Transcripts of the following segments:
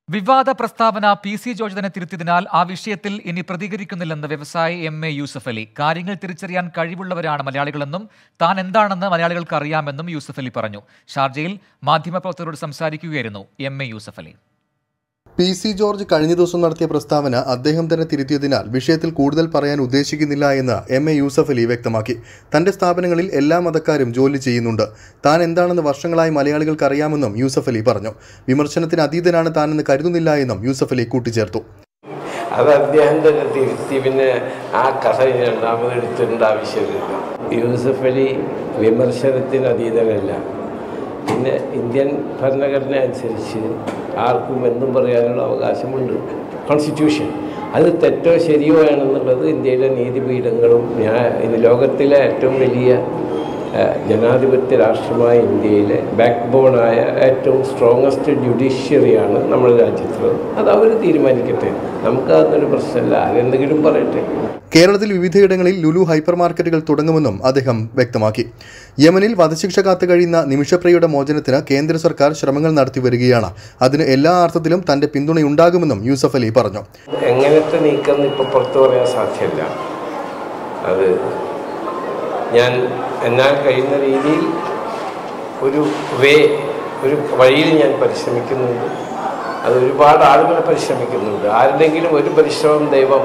വിവാദ പ്രസ്താവന P C George തന്നെ തിരുത്തിയതിനാൽ ആ വിഷയത്തിൽ ഇനി പ്രതികരിക്കുന്നില്ലെന്ന് വ്യവസായി എം എ യൂസഫ് അലി കാര്യങ്ങൾ തിരിച്ചറിയാൻ കഴിവുള്ളവരാണ് മലയാളികളെന്നും താൻ എന്താണെന്ന് മലയാളികൾക്ക് അറിയാമെന്നും യൂസഫ് അലി പറഞ്ഞു ഷാർജയിൽ മാധ്യമപ്രവർത്തകരോട് സംസാരിക്കുകയായിരുന്നു M A Yusuf Ali P C George കഴിഞ്ഞ ദിവസം നടത്തിയ പ്രസ്താവന അദ്ദേഹം തന്നെ തിരുത്തിയതിനാൽ വിഷയത്തിൽ കൂടുതൽ പറയാൻ ഉദ്ദേശിക്കുന്നില്ല എന്ന് എം എ യൂസഫ് അലി വ്യക്തമാക്കി തന്റെ സ്ഥാപനങ്ങളിൽ എല്ലാ മതക്കാരും ജോലി ചെയ്യുന്നുണ്ട് താൻ എന്താണെന്ന് വർഷങ്ങളായി മലയാളികൾക്ക് അറിയാമെന്നും യൂസഫ് അലി പറഞ്ഞു വിമർശനത്തിന് അതീതനാണ് താനെന്ന് കരുതുന്നില്ല എന്നും യൂസഫ് അലി കൂട്ടിച്ചേർത്തു അത് അദ്ദേഹം തന്നെ തിരുത്തി പിന്നെ ആ കഥ ഇനി രണ്ടാമത് എടുത്തിടേണ്ട ആവശ്യമില്ല യൂസഫ് അലി വിമർശനത്തിന് അതീതനല്ല പിന്നെ ഇന്ത്യൻ ഭരണഘടന അനുസരിച്ച് ആർക്കും എന്തും പറയാനുള്ള അവകാശമുണ്ട് കോൺസ്റ്റിറ്റ്യൂഷൻ അത് തെറ്റോ ശരിയോ ആണെന്നുള്ളത് ഇന്ത്യയിലെ നീതിപീഠങ്ങളും ന്യായ ഇത് ലോകത്തിലെ ഏറ്റവും വലിയ ഏഹ്, ജനാധിപത്യ രാഷ്ട്രമായ ഇന്ത്യയിലെ ബാക്ക് ബോണായ ഏറ്റവും സ്ട്രോങ്ങസ്റ്റ് ജുഡീഷ്യറിയാണ് നമ്മുടെ രാജ്യത്തുള്ളത് അത് അവർ തീരുമാനിക്കട്ടെ നമുക്ക് അതൊരു പ്രശ്നമല്ല ആരെന്തെങ്കിലും പറയട്ടെ കേരളത്തിൽ വിവിധയിടങ്ങളിൽ ലുലു ഹൈപ്പർ മാർക്കറ്റുകൾ തുടങ്ങുമെന്നും അദ്ദേഹം വ്യക്തമാക്കി യമനിൽ വധശിക്ഷ കാത്തു കഴിയുന്ന നിമിഷപ്രിയയുടെ മോചനത്തിന് കേന്ദ്ര സർക്കാർ ശ്രമങ്ങൾ നടത്തി വരികയാണ് അതിന് എല്ലാ അർത്ഥത്തിലും തന്റെ പിന്തുണയുണ്ടാകുമെന്നും യൂസഫ് അലി പറഞ്ഞു എങ്ങനത്തെ നീക്കം ഇപ്പോൾ പുറത്തു പറയാൻ സാധ്യമല്ല അത് ഞാൻ എന്നാൽ കഴിയുന്ന രീതിയിൽ ഒരു വേ ഒരു വഴിയിൽ ഞാൻ പരിശ്രമിക്കുന്നുണ്ട് അത് ഒരുപാട് ആളുകൾ പരിശ്രമിക്കുന്നുണ്ട് ആരുടെങ്കിലും ഒരു പരിശ്രമം ദൈവം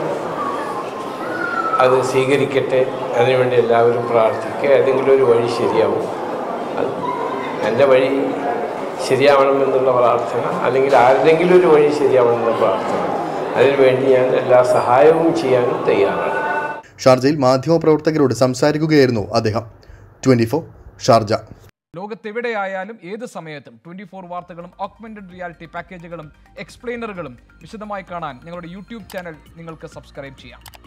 അത് സ്വീകരിക്കട്ടെ അതിനുവേണ്ടി എല്ലാവരും പ്രാർത്ഥിക്കുക ഏതെങ്കിലും ഒരു വഴി ശരിയാവും അത് എൻ്റെ വഴി ശരിയാവണമെന്നുള്ള പ്രാർത്ഥന അല്ലെങ്കിൽ ആരുടെങ്കിലും ഒരു വഴി ശരിയാവണമെന്നുള്ള പ്രാർത്ഥന അതിനുവേണ്ടി ഞാൻ എല്ലാ സഹായവും ചെയ്യാനും തയ്യാറാണ് ഷാർജയിൽ മാധ്യമപ്രവർത്തകരോട് സംസാരിക്കുകയായിരുന്നു അദ്ദേഹം ട്വന്റി ഷാർജ ലോകത്തെവിടെയായാലും ഏത് സമയത്തും ട്വന്റി ഫോർ വാർത്തകളും ഓഗ്മെന്റഡ് റിയാലിറ്റി പാക്കേജുകളും എക്സ്പ്ലെയിനറുകളും വിശദമായി കാണാൻ ഞങ്ങളുടെ യൂട്യൂബ് ചാനൽ നിങ്ങൾക്ക് സബ്സ്ക്രൈബ് ചെയ്യാം